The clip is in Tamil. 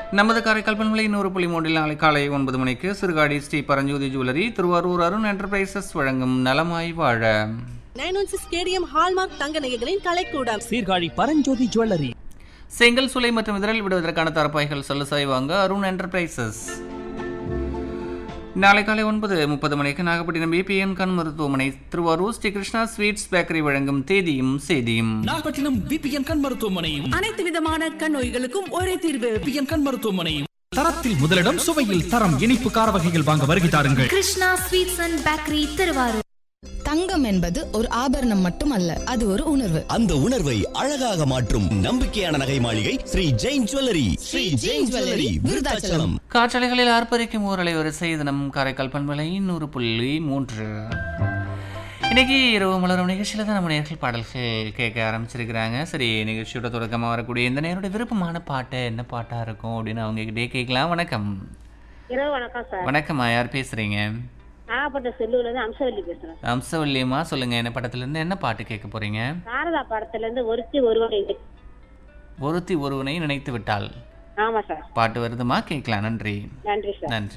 நமது காரைக்கால் பண்பலை நூறு புள்ளி மூன்றில் நாளை காலை ஒன்பது மணிக்கு சிறுகாடி ஸ்ரீ பரஞ்சோதி ஜுவல்லரி திருவாரூர் அருண் என்டர்பிரைசஸ் வழங்கும் நலமாய் வாழ nine one six KDM hallmark தங்க நகைகளின் கலைக்கூடம் சீர்காழி பரஞ்சோதி ஜுவல்லரி செங்கல் சுலை மற்றும் இதழில் விடுவதற்கான தரப்பாய்கள் சொல்லுசாய் வாங்க அருண் என்டர்பிரைசஸ் நாளை காலை ஒன்பது முப்பது மணிக்கு நாகப்பட்டினம் பிபிஎன் கண் மருத்துவமனை திருவாரூர் ஸ்ரீ கிருஷ்ணா ஸ்வீட்ஸ் பேக்கரி வழங்கும் தேதியும் செய்தியும் நாகப்பட்டினம் பிபிஎன் கண் மருத்துவமனையும் அனைத்து விதமான கண் நோய்களுக்கும் ஒரே தீர்வு பிபிஎன் கண் மருத்துவமனையும் தரத்தில் முதலிடம் சுவையில் தரம் இனிப்பு கார வகைகள் வாங்க வருகை தாருங்கள் Krishna sweets and bakery Thiruvarur தங்கம் என்பது ஒரு ஆபரணம் மட்டுமல்ல அது ஒரு உணர்வு அந்த உணர்வை அழகாக மாற்றும் நம்பிக்கையான நகை மாளிகை ஸ்ரீ ஜெயின் ஜுவல்லரி ஸ்ரீ ஜெயின் ஜுவல்லரி விருதாச்சலம் காற்றலைகளில் ஆர்ப்பரிக்கும் ஊரலை ஒரு செய்தனம் காரைக்கால் பண்பலை நூறு புள்ளி மூன்று இன்னைக்கு இரவு மலரும் நிகழ்ச்சியில் தான் நம்ம நேர்கள் பாடல்கள் கேட்க ஆரம்பிச்சிருக்கிறாங்க சரி நிகழ்ச்சியோட தொடக்கமாக வரக்கூடிய இந்த நேரோட விருப்பமான பாட்டு என்ன பாட்டாக இருக்கும் அப்படின்னு அவங்க கிட்டே கேட்கலாம் வணக்கம் இரவு வணக்கம் சார் வணக்கம்மா யார் பேசுகிறீங்க நாகப்பட்ட செல்லூர்ல இருந்து அம்சவல்லி பேசுறேன் அம்சவல்லியம்மா சொல்லுங்கள் என்ன படத்துலேருந்து என்ன பாட்டு கேட்க போகிறீங்க சாரதா படத்துல இருந்து ஒருத்தி ஒருவரை ஒருத்தி ஒருவனை நினைத்து விட்டால் ஆமா சார் பாட்டு வருதுமா கேட்கலாம் நன்றி நன்றி சார் நன்றி